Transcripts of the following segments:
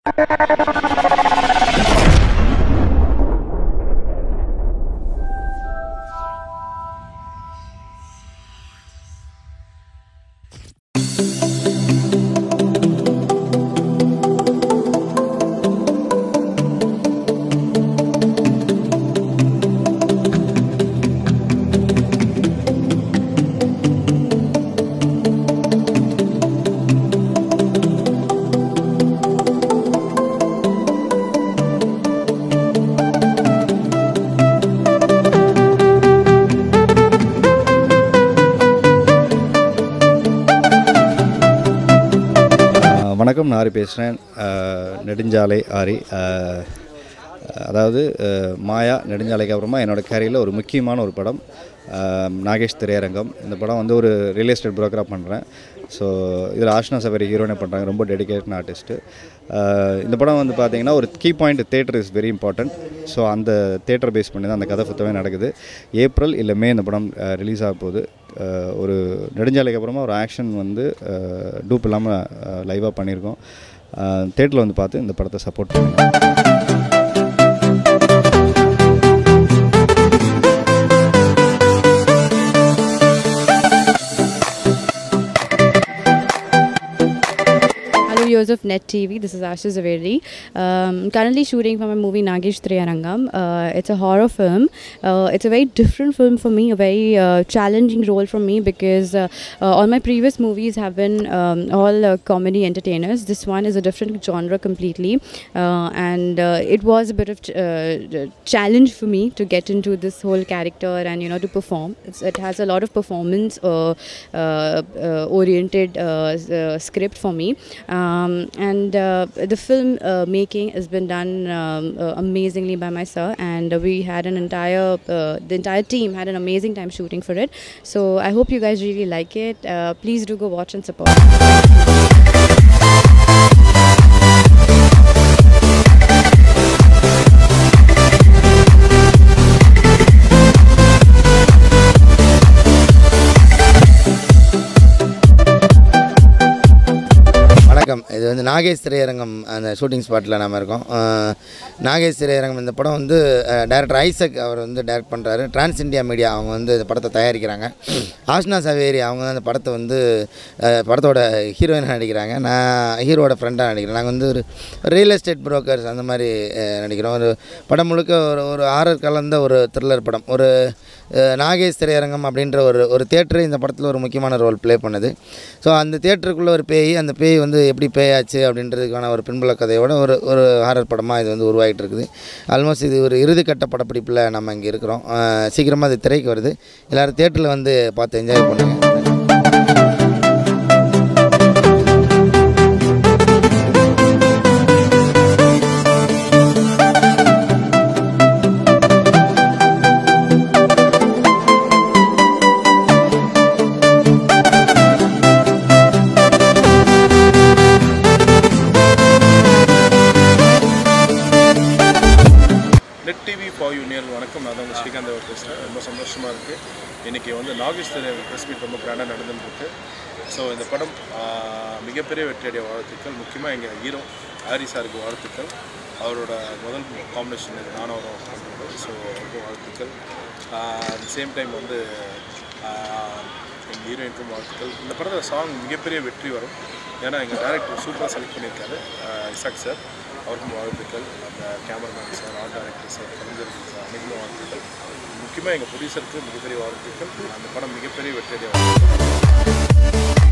ஆஹ் வணக்கம் நான் ஆரி பேசுகிறேன் நெடுஞ்சாலை ஆரி ஆஹ் அதாவது ஆஹ் மாயா நெடுஞ்சாலைக்கு அப்புறமா என்னோட கேரியரில் ஒரு முக்கியமான ஒரு படம் ஆஹ் நாகேஷ் திரையரங்கம் இந்த படம் வந்து ஒரு ரியல் எஸ்டேட் ப்ரோக்கராக பண்ணுறேன் ஸோ இதில் ஆஷ்னா சபரி ஹீரோனே பண்ணுறாங்க ரொம்ப டெடிகேட்ன ஆர்டிஸ்ட்டு இந்த படம் வந்து பார்த்தீங்கன்னா ஒரு key point theatre is very important so அந்த தேட்டர் பேஸ் பண்ணி தான் அந்த கதை சுத்தமே நடக்குது ஏப்ரல் இல்லை மே இந்த படம் ரிலீஸ் ஆக போகுது ஆஹ் ஒரு நெடுஞ்சாலைக்கு அப்புறமா ஒரு ஆக்ஷன் வந்து டூப் இல்லாமல் லைவாக பண்ணியிருக்கோம் தேட்டரில் வந்து பார்த்து இந்த படத்தை சப்போர்ட் பண்ணுங்க Hello viewers of Net TV, this is Asha Zaveri. Um, currently shooting for my movie Nagesh Triyarangam. Uh, it's a horror film. Uh, it's a very different film for me, a very uh, challenging role for me because uh, uh, all my previous movies have been um, all uh, comedy entertainers. This one is a different genre completely, uh, and uh, it was a bit of ch- uh, challenge for me to get into this whole character and you know to perform. It's, it has a lot of performance uh, uh, uh, oriented uh, s- uh, script for me um, and uh, the film uh, making has been done um, uh, amazingly by my sir and we had an entire uh, the entire team had an amazing time shooting for it so i hope you guys really like it uh, please do go watch and support வணக்கம் இது வந்து நாகேஷ் திரையரங்கம் அந்த shooting ஸ்பாட்டில் நாம இருக்கோம் அஹ், நாகேஷ் திரையரங்கம் இந்த படம் வந்து டேரக்டர் ஐசக் அவர் வந்து டைரக்ட் பண்ணுறாரு டிரான்ஸ் இந்தியா மீடியா அவங்க வந்து இந்த படத்தை தயாரிக்கிறாங்க ஆஷ்னா சவேரி அவங்க தான் அந்த படத்தை வந்து அஹ், படத்தோட ஹீரோயினாக நடிக்கிறாங்க நான் ஹீரோட ஃப்ரெண்டாக நடிக்கிறேன் நாங்கள் வந்து ஒரு ரியல் எஸ்டேட் புரோக்கர்ஸ் அந்த மாதிரி அஹ், நடிக்கிறோம் ஒரு படம் முழுக்க ஒரு ஒரு ஆரர் கலந்த ஒரு த்ரில்லர் படம் ஒரு அஹ், நாகேஷ் திரையரங்கம் அப்படின்ற ஒரு ஒரு தேட்டரு இந்த படத்தில் ஒரு முக்கியமான ரோல் ப்ளே பண்ணுது ஸோ அந்த தேட்டருக்குள்ளே ஒரு பேய் அந்த பேய் வந்து எப்படி பேயாச்சு அப்படின்றதுக்கான ஒரு பின்புல கதையோட ஒரு ஒரு ஹாரர் படமாக இது வந்து உருவாகிட்டு இருக்குது ஆல்மோஸ்ட் இது ஒரு இறுதிக்கட்ட படப்பிடிப்பில் நம்ம இங்கே இருக்கிறோம் சீக்கிரமாக அது திரைக்கு வருது எல்லோரும் தேட்டரில் வந்து பார்த்து என்ஜாய் பண்ணுங்கள் நெட் டிவி ஃபார் யூ நேரில் வணக்கம் நான் தான் உங்கள் ஸ்ரீகாந்த் அவர் பேசுகிறேன் ரொம்ப சந்தோஷமாக இருக்குது இன்றைக்கி வந்து நாகேஷ் ப்ரெஸ் மீட் ரொம்ப கிராண்டாக நடந்துருக்கு ஸோ இந்த படம் ஆஹ், மிகப்பெரிய வெற்றியடைய வாழ்த்துக்கள் முக்கியமாக எங்கள் ஹீரோ ஹாரி சாருக்கு வாழ்த்துக்கள் அவரோட முதல் காம்பினேஷன் இது நானும் அவரும் பண்ணுறது ஸோ அவருக்கும் வாழ்த்துக்கள் அட் சேம் டைம் வந்து ஆஹ், எங்கள் ஹீரோயினுக்கும் வாழ்த்துக்கள் இந்த படத்தில் சாங் மிகப்பெரிய வெற்றி வரும் ஏன்னா எங்கள் டேரக்டர் சூப்பராக செலக்ட் பண்ணியிருக்காரு ஆஹ், இசாக் சார் அவருக்கும் வாழ்த்துக்கள் அந்த cameraman sir art director sir கலைஞர்கள் சார் அனைவரும் வாழ்த்துக்கள் முக்கியமாக எங்கள் ப்ரொடியூசருக்கு மிகப்பெரிய வாழ்த்துக்கள் அந்த படம் மிகப்பெரிய வெற்றியடைய வாழ்த்துக்கள்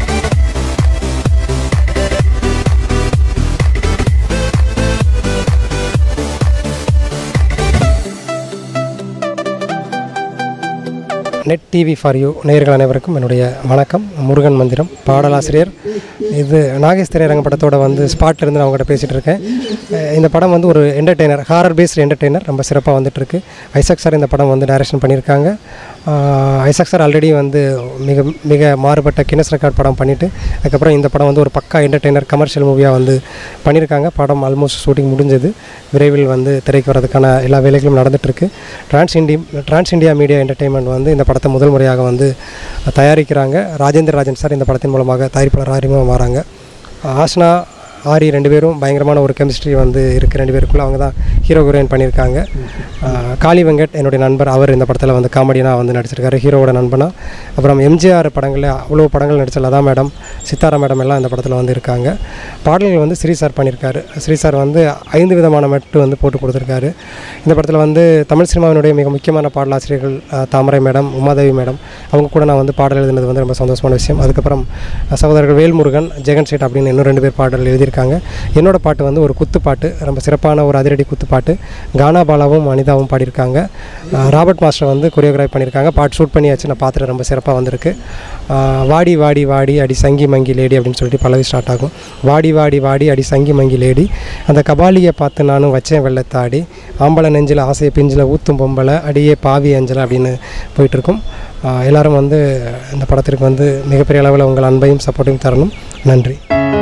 நெட் டிவி ஃபார் யூ நேயர்கள் அனைவருக்கும் என்னுடைய வணக்கம் முருகன் மந்திரம் பாடலாசிரியர் இது நாகேஷ் திரையரங்க படத்தோட வந்து ஸ்பாட்ல இருந்து நான் உங்கள்கிட்ட பேசிகிட்டு இருக்கேன் அஹ் இந்த படம் வந்து ஒரு என்டர்டெய்னர் ஹாரர் பேஸ்டு என்டர்டெய்னர் ரொம்ப சிறப்பாக வந்துட்டுருக்கு ஐசக் சார் இந்த படம் வந்து டைரக்ஷன் பண்ணியிருக்காங்க ஆஹ் ஐசக் சார் ஆல்ரெடி வந்து மிக மிக மாறுபட்ட கினஸ் ரெக்கார்ட் படம் பண்ணிவிட்டு அதுக்கப்புறம் இந்த படம் வந்து ஒரு பக்கா என்டர்டெய்னர் கமர்ஷியல் மூவியாக வந்து பண்ணியிருக்காங்க படம் ஆல்மோஸ்ட் ஷூட்டிங் முடிஞ்சது விரைவில் வந்து திரைக்கு வரதுக்கான எல்லா வேலைகளும் நடந்துகிட்ருக்கு trans indie trans India media entertainment வந்து இந்த படத்தை முதல் முறையாக வந்து தயாரிக்கிறாங்க ராஜேந்திர ராஜன் சார் இந்த படத்தின் மூலமாக தயாரிப்பாளர் அறிமுகம் வராங்க ஆஷ்னா ஆரி ரெண்டு பேரும் பயங்கரமான ஒரு கெமிஸ்ட்ரி வந்து இருக்குது ரெண்டு பேருக்குள்ள அவங்க தான் ஹீரோ ஹீரோயின் பண்ணியிருக்காங்க ஆஹ் காளி வெங்கட் என்னுடைய நண்பர் அவர் இந்த படத்தில் வந்து காமெடியனாக வந்து நடிச்சிருக்காரு ஹீரோவோட நண்பனா அப்புறம் எம்ஜிஆர் படங்களில் அவ்வளோ படங்கள் நடிச்ச லதா மேடம் சித்தாரா மேடம் எல்லாம் இந்த படத்தில் வந்து இருக்காங்க பாடல்கள் வந்து ஸ்ரீ சார் பண்ணியிருக்காரு ஸ்ரீ சார் வந்து ஐந்து விதமான மெட்டு வந்து போட்டு கொடுத்துருக்காரு இந்த படத்தில் வந்து தமிழ் சினிமாவினுடைய மிக முக்கியமான பாடலாசிரியர்கள் ஆஹ் தாமரை மேடம் உமாதேவி மேடம் அவங்க கூட நான் வந்து பாடல் எழுதினது வந்து ரொம்ப சந்தோஷமான விஷயம் அதுக்கப்புறம் அஹ் சகோதரர்கள் வேல்முருகன் ஜெகன் ஷேட் அப்படின்னு இன்னும் ரெண்டு பேர் பாடல் எழுதியிருக்காங்க என்னோட பாட்டு வந்து ஒரு குத்து பாட்டு ரொம்ப சிறப்பான ஒரு அதிரடி குத்து பாட்டு கானா பாலாவும் அனிதாவும் பாடியிருக்காங்க ஆஹ் ராபர்ட் மாஸ்டர் வந்து கொரியோகிராஃப் பண்ணியிருக்காங்க பாட்டு ஷூட் பண்ணியாச்சு நான் பார்த்துட்டு ரொம்ப சிறப்பாக வந்திருக்கு ஆஹ் வாடி வாடி வாடி அடி சங்கி மங்கி லேடி அப்படின்னு சொல்லிட்டு பல்லவி ஸ்டார்ட் ஆகும் வாடி வாடி வாடி அடி சங்கி மங்கி லேடி அந்த கபாலியை பார்த்து நானும் வச்சேன் வெள்ளத்தாடி ஆம்பளை நெஞ்சில் ஆசையை பிஞ்சில் ஊத்தும் பொம்பளை அடியே பாவி அஞ்சலை அப்படின்னு போயிட்டுருக்கும் ஆஹ் எல்லாரும் வந்து இந்த படத்திற்கு வந்து மிகப்பெரிய அளவில் உங்கள் அன்பையும் சப்போர்ட்டையும் தரணும் நன்றி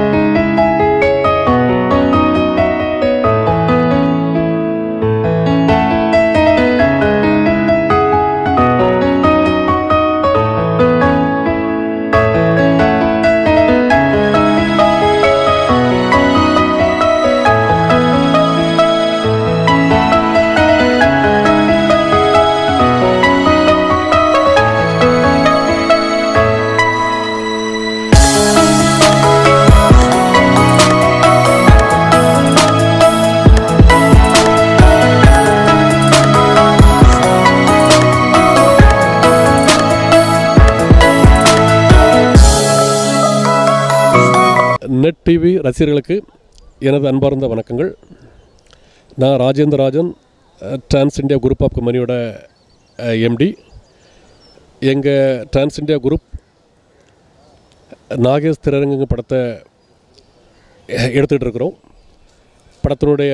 நெட் டிவி ரசிகர்களுக்கு எனது அன்பார்ந்த வணக்கங்கள் நான் Rajendra Rajan trans India group of கம்பெனியோட எம்டி எங்கள் trans India group Nagesh Thiraiyarangu படத்தை எடுத்துகிட்டு இருக்கிறோம் படத்தினுடைய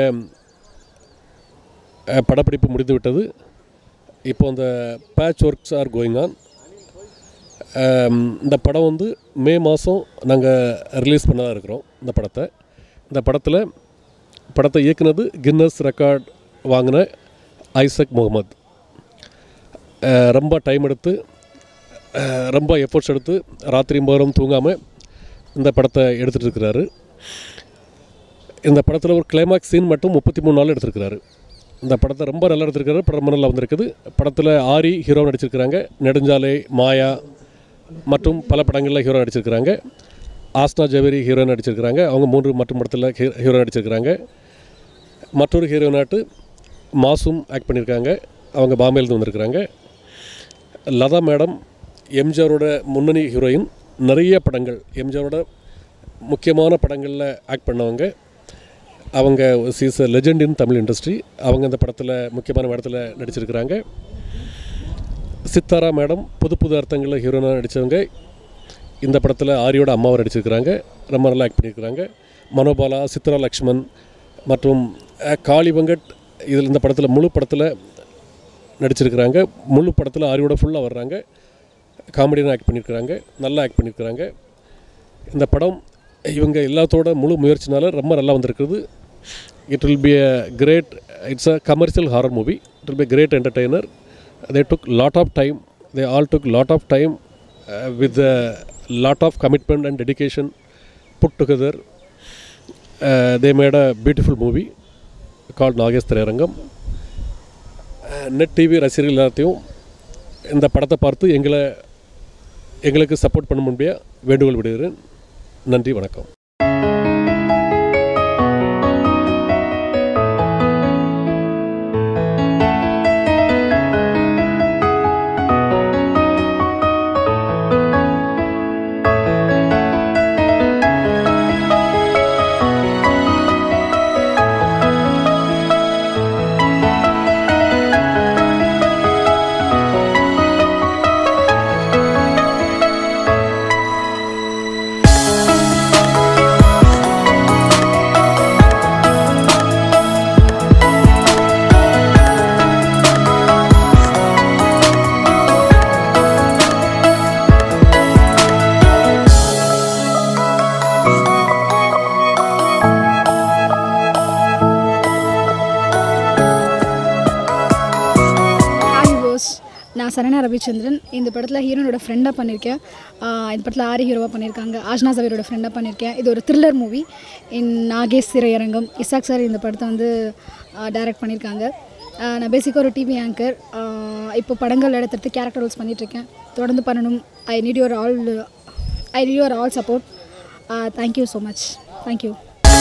அஹ், படப்பிடிப்பு முடிந்து விட்டது இப்போ அந்த patch works are going on ஆம், இந்த படம் வந்து மே மாதம் நாங்கள் ரிலீஸ் பண்ணதாக இருக்கிறோம் இந்த படத்தை இந்த படத்தில் படத்தை இயக்குனது கின்னஸ் ரெக்கார்ட் வாங்கின ஐசக் முகமது அஹ், ரொம்ப டைம் எடுத்து அஹ், ரொம்ப எஃபோர்ட்ஸ் எடுத்து ராத்திரி மோரம் தூங்காமல் இந்த படத்தை எடுத்துகிட்டு இருக்கிறாரு இந்த படத்தில் ஒரு கிளைமாக்ஸ் சீன் மட்டும் முப்பத்தி மூணு நாள் எடுத்திருக்கிறாரு இந்த படத்தை ரொம்ப நல்லா எடுத்திருக்காரு படம் ரொம்ப நல்லா வந்திருக்குது படத்தில் ஆரி ஹீரோ நடிச்சிருக்கிறாங்க நெடுஞ்சாலை மாயா மற்றும் பல படங்களில் ஹீரோ நடிச்சிருக்கிறாங்க ஆஸ்னா ஜவேரி ஹீரோ நடிச்சிருக்கிறாங்க அவங்க மூன்று மற்றும் படத்தில் ஹீரோ நடிச்சிருக்கிறாங்க மற்றொரு ஹீரோயினாட்டு மாசும் ஆக்ட் பண்ணியிருக்காங்க அவங்க பாம்பேலேருந்து வந்திருக்கிறாங்க லதா மேடம் எம்ஜிஆரோட முன்னணி ஹீரோயின் நிறைய படங்கள் எம்ஜிஆரோட முக்கியமான படங்களில் ஆக்ட் பண்ணவங்க அவங்க she's legend in Tamil industry அவங்க இந்த படத்தில் முக்கியமான இடத்துல நடிச்சிருக்கிறாங்க சித்தாரா மேடம் புது புது அர்த்தங்களில் ஹீரோனாக நடித்தவங்க இந்த படத்தில் ஆரியோட அம்மாவை நடிச்சிருக்கிறாங்க ரொம்ப நல்லா ஆக்ட் பண்ணியிருக்கிறாங்க மனோபாலா சித்ரா லக்ஷ்மன் மற்றும் அஹ், காளி வெங்கட் இதில் இந்த படத்தில் முழு படத்தில் நடிச்சிருக்கிறாங்க முழு படத்தில் ஆரியோட ஃபுல்லாக வர்றாங்க காமெடியாக ஆக்ட் பண்ணியிருக்கிறாங்க நல்லா ஆக்ட் பண்ணியிருக்கிறாங்க இந்த படம் இவங்க எல்லாத்தோட முழு முயற்சினால ரொம்ப நல்லா வந்திருக்குது it will be a great it's a commercial horror movie it will be great entertainer they took lot of time they all took lot of time uh, with a lot of commitment and dedication put together uh, they made a beautiful movie called Nagesh Thiraiyarangam net TV ரசிகர்கள் எல்லாத்தையும் இந்த படத்தை பார்த்து எங்களை எங்களுக்கு support பண்ண முடிய வேண்டுகோள் விடுகிறேன் நன்றி வணக்கம் நான் சரணா ரவிச்சந்திரன் இந்த படத்தில் ஹீரோனோட ஃப்ரெண்டாக பண்ணியிருக்கேன் ஆஹ் இந்த படத்தில் ஆரி ஹீரோவாக பண்ணியிருக்காங்க ஆஷ்னா சவீரோட ஃப்ரெண்டாக பண்ணியிருக்கேன் இது ஒரு த்ரில்லர் மூவி இன் நாகேஷ் திரையரங்கம் இசாக் சார் இந்த படத்தை வந்து டைரக்ட் பண்ணியிருக்காங்க ஆஹ் நான் பேசிக்காக ஒரு டிவி ஆங்கர் இப்போ படங்கள் எடுத்துட்டு கேரக்டர் ரோல்ஸ் பண்ணிகிட்ருக்கேன் தொடர்ந்து பண்ணணும் I need your all I need your all support thank you so much thank you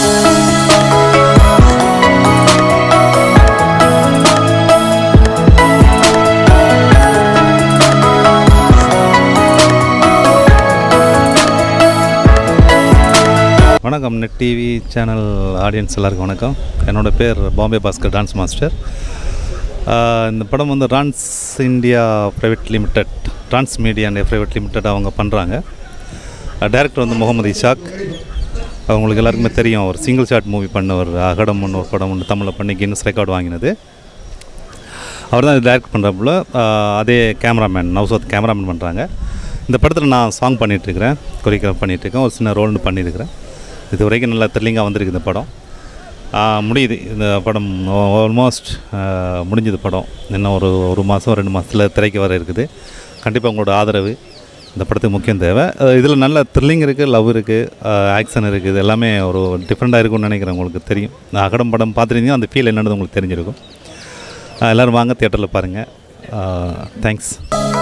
வணக்கம் நெட் டிவி சேனல் ஆடியன்ஸ் எல்லாருக்கும் வணக்கம் என்னோடய பேர் பாம்பே பாஸ்கர் டான்ஸ் மாஸ்டர் ஆஹ் இந்த படம் வந்து trans India private limited trans media and private limited அவங்க பண்ணுறாங்க டைரக்டர் வந்து முகமது இஷாக் அவங்களுக்கு எல்லாருக்குமே தெரியும் ஒரு சிங்கிள் ஷாட் மூவி பண்ணவர் அகடம் ஒன்று ஒரு படம் ஒன்று தமிழில் பண்ணி கின்னஸ் ரெக்கார்டு வாங்கினது அவர் தான் டைரக்ட் பண்ணுறப்பல அதே கேமராமேன் நவ்சத் கேமராமேன் பண்ணுறாங்க இந்த படத்தில் நான் சாங் பண்ணிகிட்ருக்கிறேன் கொரியோகிராஃப் பண்ணிகிட்ருக்கேன் ஒரு சின்ன ரோல்னு பண்ணியிருக்கிறேன் இது வரைக்கும் நல்லா த்ரில்லிங்காக வந்திருக்கு இந்த படம் ஆ, முடியுது இந்த படம் ஆல்மோஸ்ட் முடிஞ்சது படம் இன்னும் ஒரு ஒரு மாதம் ரெண்டு மாதத்தில் திரைக்கு வர இருக்குது கண்டிப்பாக உங்களோட ஆதரவு இந்த படத்துக்கு முக்கியம் தேவை இதில் நல்ல த்ரில்லிங் இருக்குது லவ் இருக்குது ஆக்ஷன் இருக்குது இது எல்லாமே ஒரு டிஃப்ரெண்ட்டாக இருக்கும்னு நினைக்கிறேன் உங்களுக்கு தெரியும் நான் அகடம் படம் பார்த்துருந்தீங்கன்னா அந்த ஃபீல் என்னன்னு உங்களுக்கு தெரிஞ்சிருக்கும் ஆ, எல்லோரும் வாங்க தியேட்டரில் பாருங்கள் தேங்க்ஸ்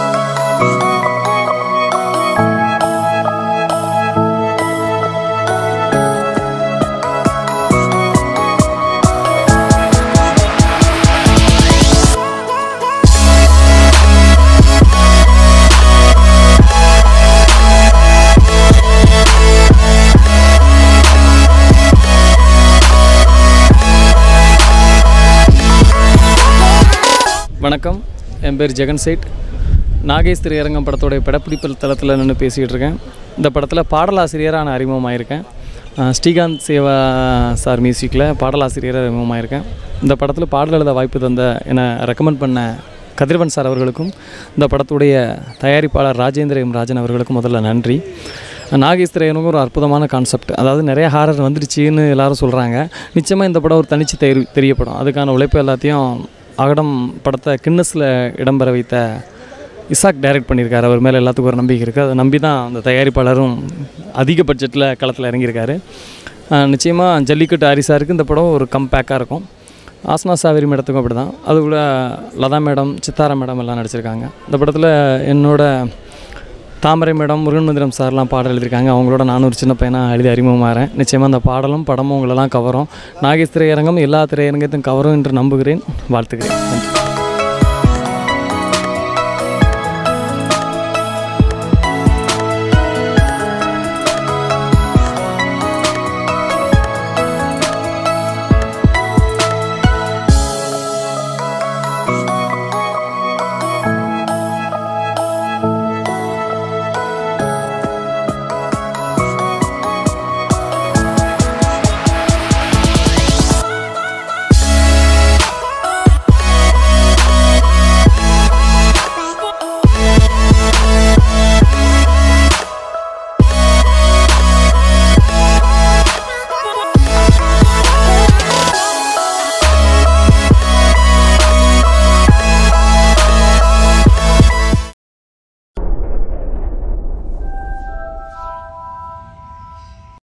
வணக்கம் என் பேர் ஜெகன் சேட் நாகேஷ் திரையரங்கம் படத்தோடைய படப்பிடிப்பு தளத்தில் நின்று பேசிகிட்டு இருக்கேன் இந்த படத்தில் பாடலாசிரியராக நான் அறிமுகமாயிருக்கேன் அஹ் ஸ்ரீகாந்த் சேவா சார் மியூசிக்கில் பாடலாசிரியராக அறிமுகமாயிருக்கேன் இந்த படத்தில் பாடல் எழுத வாய்ப்பு தந்த என்னை ரெக்கமெண்ட் பண்ண கதிரவன் சார் அவர்களுக்கும் இந்த படத்துடைய தயாரிப்பாளர் ராஜேந்திர எம் ராஜன் அவர்களுக்கும் முதல்ல நன்றி நாகேஷ் திரையரங்கம் ஒரு அற்புதமான கான்செப்ட் அதாவது நிறைய ஹாரர் வந்துடுச்சுன்னு எல்லாரும் சொல்கிறாங்க நிச்சயமாக இந்த படம் ஒரு தனிச்சு தெரி தெரியப்படும் அதுக்கான உழைப்பு எல்லாத்தையும் அகடம் படத்தை கின்னஸில் இடம்பெற வைத்த இசாக் டைரக்ட் பண்ணியிருக்காரு அவர் மேலே எல்லாத்துக்கும் ஒரு நம்பிக்கை இருக்குது அதை நம்பி தான் அந்த தயாரிப்பாளரும் அதிக பட்ஜெட்டில் களத்தில் இறங்கியிருக்காரு நிச்சயமாக ஜல்லிக்கட்டு ஹரிசாருக்கு இந்த படம் ஒரு கம்பேக்காக இருக்கும் ஆஸ்னா சாவேரி மேடத்துக்கும் அப்படி தான் அது கூட லதா மேடம் சித்தாரா மேடம் எல்லாம் நடிச்சிருக்காங்க இந்த படத்தில் என்னோட தாமரை மேடம் முருகன் மந்திரம் சார்லாம் பாடல் எழுதியிருக்காங்க அவங்களோட நானும் ஒரு சின்ன பையனாக எழுதி அறிமுகமாகிறேன் நிச்சயமாக அந்த பாடலும் படமும் உங்களெல்லாம் கவரும் நாகேஷ் திரையரங்கம் எல்லா திரையரங்கத்தையும் கவரும் என்று நம்புகிறேன் வாழ்த்துக்கிறேன் நன்றி